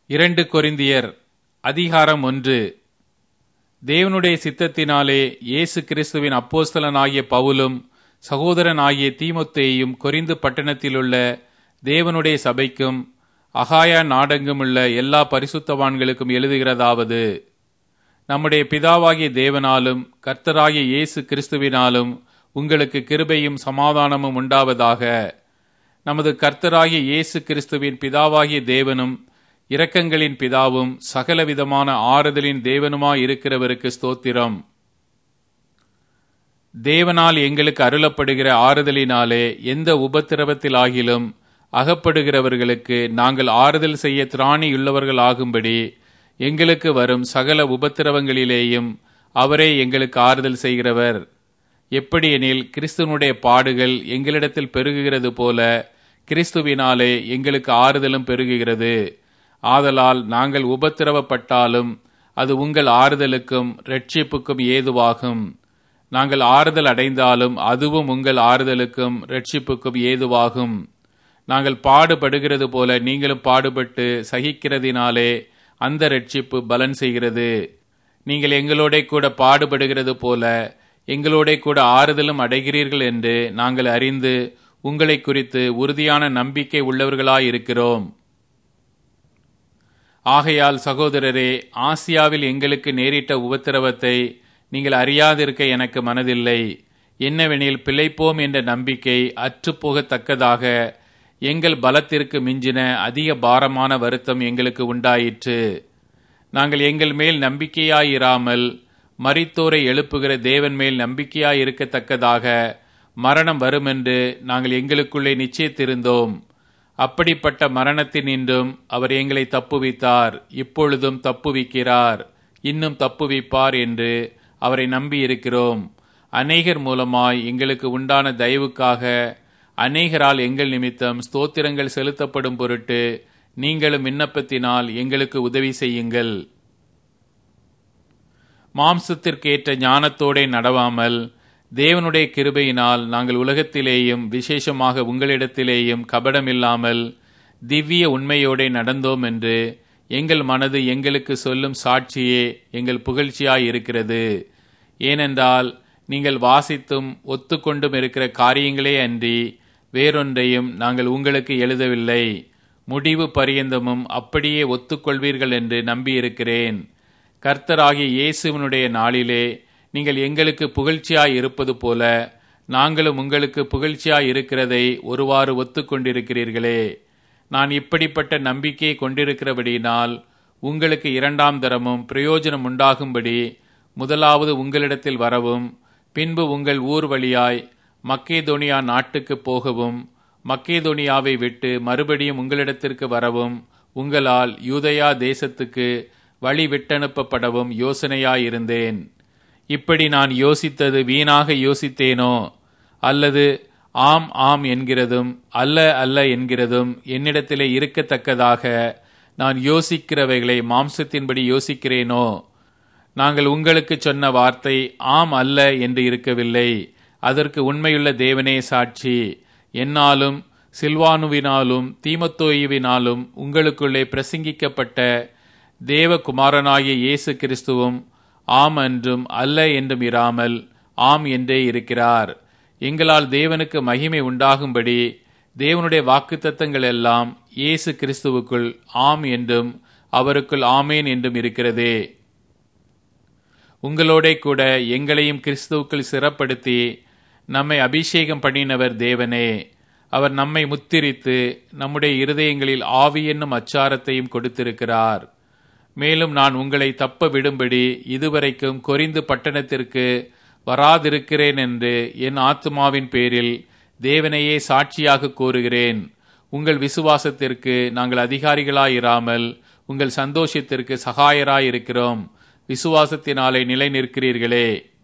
இரண்டு கொரிந்தியர் அதிகாரம் ஒன்று தேவனுடைய சித்தத்தினாலே இயேசு கிறிஸ்துவின் அப்போஸ்தலனாகிய பவுலும் சகோதரனாகிய தீமொத்தேயும் கொரிந்து பட்டணத்திலுள்ள தேவனுடைய சபைக்கும் அகாயா நாடெங்குமுள்ள எல்லா பரிசுத்தவான்களுக்கும் எழுதுகிறதாவது நம்முடைய பிதாவாகிய தேவனாலும் கர்த்தராகிய இயேசு கிறிஸ்துவினாலும் உங்களுக்கு கிருபையும் சமாதானமும் உண்டாவதாக நமது கர்த்தராகிய இயேசு கிறிஸ்துவின் பிதாவாகிய தேவனும் இரக்கங்களின் பிதாவும் சகலவிதமான ஆறுதலின் தேவனுமாய் இருக்கிறவருக்கு ஸ்தோத்திரம் தேவனால் எங்களுக்கு அருளப்படுகிற ஆறுதலினாலே எந்த உபத்திரவத்திலாகிலும் அகப்படுகிறவர்களுக்கு நாங்கள் ஆறுதல் செய்ய திராணியுள்ளவர்கள் ஆகும்படி எங்களுக்கு வரும் சகல உபத்திரவங்களிலேயும் அவரே எங்களுக்கு ஆறுதல் செய்கிறவர் எப்படியெனில் கிறிஸ்துவனுடைய பாடுகள் எங்களிடத்தில் பெருகுகிறது போல கிறிஸ்துவினாலே எங்களுக்கு ஆறுதலும் பெருகுகிறது ஆதலால் நாங்கள் உபத்திரவப்பட்டாலும் அது உங்கள் ஆறுதலுக்கும் ரட்சிப்புக்கும் ஏதுவாகும் நாங்கள் ஆறுதல் அடைந்தாலும் அதுவும் உங்கள் ஆறுதலுக்கும் ரட்சிப்புக்கும் ஏதுவாகும் நாங்கள் பாடுபடுகிறது போல நீங்களும் பாடுபட்டு சகிக்கிறதினாலே அந்த ரட்சிப்பு பலன் செய்கிறது நீங்கள் எங்களோட கூட பாடுபடுகிறது போல எங்களோட கூட ஆறுதலும் அடைகிறீர்கள் என்று நாங்கள் அறிந்து உங்களை குறித்து உறுதியான நம்பிக்கை உள்ளவர்களாயிருக்கிறோம் ஆகையால் சகோதரரே ஆசியாவில் எங்களுக்கு நேரிட்ட உபத்திரவத்தை நீங்கள் அறியாதிருக்க எனக்கு மனதில்லை என்னவெனில் பிழைப்போம் என்ற நம்பிக்கை அற்றுப்போகத்தக்கதாக எங்கள் பலத்திற்கு மிஞ்சின அதிக பாரமான வருத்தம் எங்களுக்கு உண்டாயிற்று நாங்கள் எங்கள் மேல் நம்பிக்கையாயிராமல் மரித்தோரை எழுப்புகிற தேவன் மேல் நம்பிக்கையாயிருக்கத்தக்கதாக மரணம் வருமென்று நாங்கள் எங்களுக்குள்ளே நிச்சயித்திருந்தோம் அப்படிப்பட்ட மரணத்தினின்றும் அவர் எங்களை தப்புவித்தார் இப்பொழுதும் தப்புவிக்கிறார் இன்னும் தப்புவிப்பார் என்று அவரை நம்பியிருக்கிறோம் அநேகர் மூலமாய் எங்களுக்கு உண்டான தயவுக்காக அநேகரால் எங்கள் நிமித்தம் ஸ்தோத்திரங்கள் செலுத்தப்படும் பொருட்டு நீங்களும் விண்ணப்பத்தினால் எங்களுக்கு உதவி செய்யுங்கள் மாம்சத்திற்கேற்ற ஞானத்தோடே நடவாமல் தேவனுடைய கிருபையினால் நாங்கள் உலகத்திலேயும் விசேஷமாக உங்களிடத்திலேயும் கபடமில்லாமல் திவ்ய உண்மையோடே நடந்தோம் என்று எங்கள் மனது எங்களுக்கு சொல்லும் சாட்சியே எங்கள் புகழ்ச்சியாய் இருக்கிறது ஏனென்றால் நீங்கள் வாசித்தும் ஒத்துக்கொண்டும் இருக்கிற காரியங்களே அன்றி வேறொன்றையும் நாங்கள் உங்களுக்கு எழுதவில்லை முடிவு பரியந்தமும் அப்படியே ஒத்துக்கொள்வீர்கள் என்று நம்பியிருக்கிறேன் கர்த்தராகிய இயேசுவனுடைய நாளிலே நீங்கள் எங்களுக்கு புகழ்ச்சியாய் இருப்பது போல நாங்களும் உங்களுக்கு புகழ்ச்சியாய் இருக்கிறதை ஒருவாறு ஒத்துக்கொண்டிருக்கிறீர்களே நான் இப்படிப்பட்ட நம்பிக்கையை கொண்டிருக்கிறபடியினால் உங்களுக்கு இரண்டாம் தரமும் பிரயோஜனம் உண்டாகும்படி முதலாவது உங்களிடத்தில் வரவும் பின்பு உங்கள் ஊர் வழியாய் மக்கேதோனியா நாட்டுக்கு போகவும் மக்கேதோனியாவை விட்டு மறுபடியும் உங்களிடத்திற்கு வரவும் உங்களால் யூதயா தேசத்துக்கு வழி விட்டனுப்பப்படவும் யோசனையாயிருந்தேன் இப்படி நான் யோசித்தது வீணாக யோசித்தேனோ அல்லது ஆம் ஆம் என்கிறதும் அல்ல அல்ல என்கிறதும் என்னிடத்திலே இருக்கத்தக்கதாக நான் யோசிக்கிறவைகளை மாம்சத்தின்படி யோசிக்கிறேனோ நாங்கள் உங்களுக்கு சொன்ன வார்த்தை ஆம் அல்ல என்று இருக்கவில்லை அதற்கு உண்மையுள்ள தேவனே சாட்சி என்னாலும் சில்வானுவினாலும் தீமத்தோயுவினாலும் உங்களுக்குள்ளே பிரசங்கிக்கப்பட்ட தேவகுமாரனாகிய இயேசு கிறிஸ்துவும் ஆம் என்றும் அல்ல என்றும் இராமல் ஆம் என்றே இருக்கிறார் எங்களால் தேவனுக்கு மகிமை உண்டாகும்படி தேவனுடைய வாக்குத்தத்தங்கள் எல்லாம் இயேசு கிறிஸ்துவுக்குள் ஆம் என்றும் அவருக்குள் ஆமேன் என்றும் இருக்கிறதே உங்களோட கூட எங்களையும் கிறிஸ்துவுக்குள் சிறப்படுத்தி நம்மை அபிஷேகம் பண்ணினவர் தேவனே அவர் நம்மை முத்திரித்து நம்முடைய இருதயங்களில் ஆவி என்னும் அச்சாரத்தையும் கொடுத்திருக்கிறார் மேலும் நான் உங்களை தப்ப விடும்படி இதுவரைக்கும் கொரிந்து பட்டணத்திற்கு வராதிருக்கிறேன் என்று என் ஆத்மாவின் பேரில் தேவனையே சாட்சியாக கூறுகிறேன் உங்கள் விசுவாசத்திற்கு நாங்கள் அதிகாரிகளாயிராமல் உங்கள் சந்தோஷத்திற்கு சகாயராயிருக்கிறோம் விசுவாசத்தினாலே நிலை நிற்கிறீர்களே